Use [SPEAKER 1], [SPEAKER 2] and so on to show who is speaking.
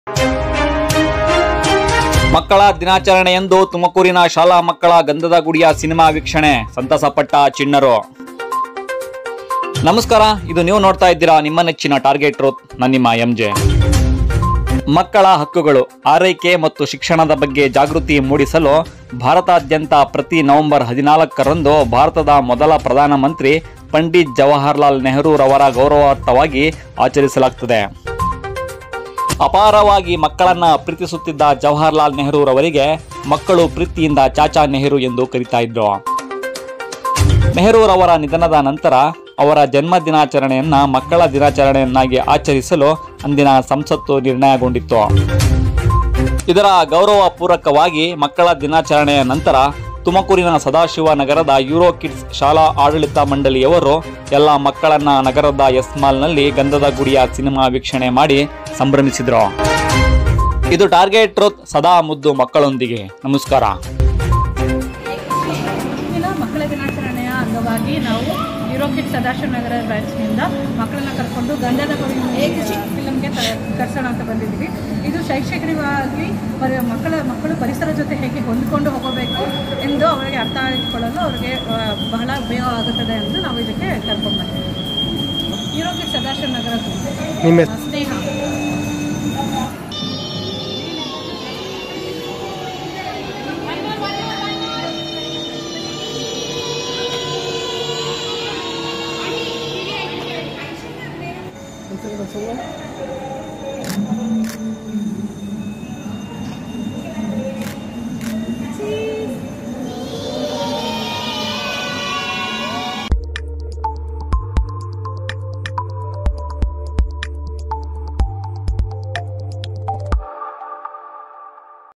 [SPEAKER 1] ಮಕ್ಕಳ ದಿನಾಚರಣೆಯಂದು ತುಮಕೂರಿನ ಶಾಲಾ ಮಕ್ಕಳ ಗಂಧದ ಗುಡಿಯ ಸಿನಿಮಾ ವೀಕ್ಷಣೆ ಸಂತಸಪಟ್ಟ ಚಿಣ್ಣರು ನಮಸ್ಕಾರ ಇದು ನೀವು ನೋಡ್ತಾ ಇದ್ದೀರಾ ನಿಮ್ಮ ನೆಚ್ಚಿನ ಟಾರ್ಗೆಟ್ ಟ್ರೂತ್ ನಾನು ನಿಮ್ಮ ಎಂಜೆ ಮಕ್ಕಳ ಹಕ್ಕುಗಳು ಆರೈಕೆ ಮತ್ತು ಶಿಕ್ಷಣದ ಬಗ್ಗೆ ಜಾಗೃತಿ ಮೂಡಿಸಲು ಭಾರತಾದ್ಯಂತ ಪ್ರತಿ ನವೆಂಬರ್ ಹದಿನಾಲ್ಕರಂದು ಭಾರತದ ಮೊದಲ ಪ್ರಧಾನಮಂತ್ರಿ ಪಂಡಿತ್ ಜವಾಹರ್ಲಾಲ್ ನೆಹರೂರವರ ಗೌರವಾರ್ಥವಾಗಿ ಆಚರಿಸಲಾಗುತ್ತದೆ ಅಪಾರವಾಗಿ ಮಕ್ಕಳನ್ನ ಪ್ರೀತಿಸುತ್ತಿದ್ದ ಜವಾಹರ್ಲಾಲ್ ನೆಹರೂರವರಿಗೆ ಮಕ್ಕಳು ಪ್ರೀತಿಯಿಂದ ಚಾಚಾ ನೆಹರು ಎಂದು ಕರೀತಾ ಇದ್ರು ನೆಹರೂರವರ ನಿಧನದ ನಂತರ ಅವರ ಜನ್ಮ ದಿನಾಚರಣೆಯನ್ನ ಮಕ್ಕಳ ದಿನಾಚರಣೆಯನ್ನಾಗಿ ಆಚರಿಸಲು ಅಂದಿನ ಸಂಸತ್ತು ನಿರ್ಣಯಗೊಂಡಿತ್ತು ಇದರ ಗೌರವ ಪೂರಕವಾಗಿ ಮಕ್ಕಳ ದಿನಾಚರಣೆಯ ನಂತರ ತುಮಕೂರಿನ ಸದಾಶಿವ ನಗರದ ಯೂರೋ ಕಿಡ್ಸ್ ಶಾಲಾ ಆಡಳಿತ ಮಂಡಳಿಯವರು ಎಲ್ಲ ಮಕ್ಕಳನ್ನ ನಗರದ ಎಸ್ ಮಾಲ್ನಲ್ಲಿ ಗಂಧದ ಗುಡಿಯ ಸಿನಿಮಾ ವೀಕ್ಷಣೆ ಮಾಡಿ ಸಂಭ್ರಮಿಸಿದ್ರು ಇದು ಟಾರ್ಗೆಟ್ ಟ್ರೂತ್ ಸದಾ ಮುದ್ದು ಮಕ್ಕಳೊಂದಿಗೆ ನಮಸ್ಕಾರ
[SPEAKER 2] ಇಂದಿನ ಮಕ್ಕಳ ದಿನಾಚರಣೆಯ ಅಂಗವಾಗಿ ನಾವು ಯುರೋಕಿಟ್ ಸದಾಶಿವ ನಗರ ಬ್ರಾಂಚ್ನಿಂದ ಮಕ್ಕಳನ್ನ ಕರ್ಕೊಂಡು ಗಂಧದ ಗುಡಿ ಫಿಲಮ್ಗೆ ಕರ್ಸೋಣ ಅಂತ ಬಂದಿದ್ದೀವಿ ಇದು ಶೈಕ್ಷಣಿಕವಾಗಿ ಪರಿ- ಮಕ್ಕಳ ಮಕ್ಕಳು ಪರಿಸರ ಜೊತೆ ಹೇಗೆ ಹೊಂದಿಕೊಂಡು ಹೋಗಬೇಕು ಎಂದು ಅವರಿಗೆ ಅರ್ಥ ಆಗಿಕೊಳ್ಳಲು ಅವರಿಗೆ ಆ, ಬಹಳ ಉಪಯೋಗ ಆಗುತ್ತದೆ ಎಂದು ನಾವು ಇದಕ್ಕೆ ಕರ್ಕೊಂಡ್ಬಂದಿದ್ದೀವಿ ಯುರೋಕಿಟ್ ಸದಾಶಿವ ನಗರ
[SPEAKER 3] ನಿಮ್ಮ
[SPEAKER 2] ಸ್ನೇಹ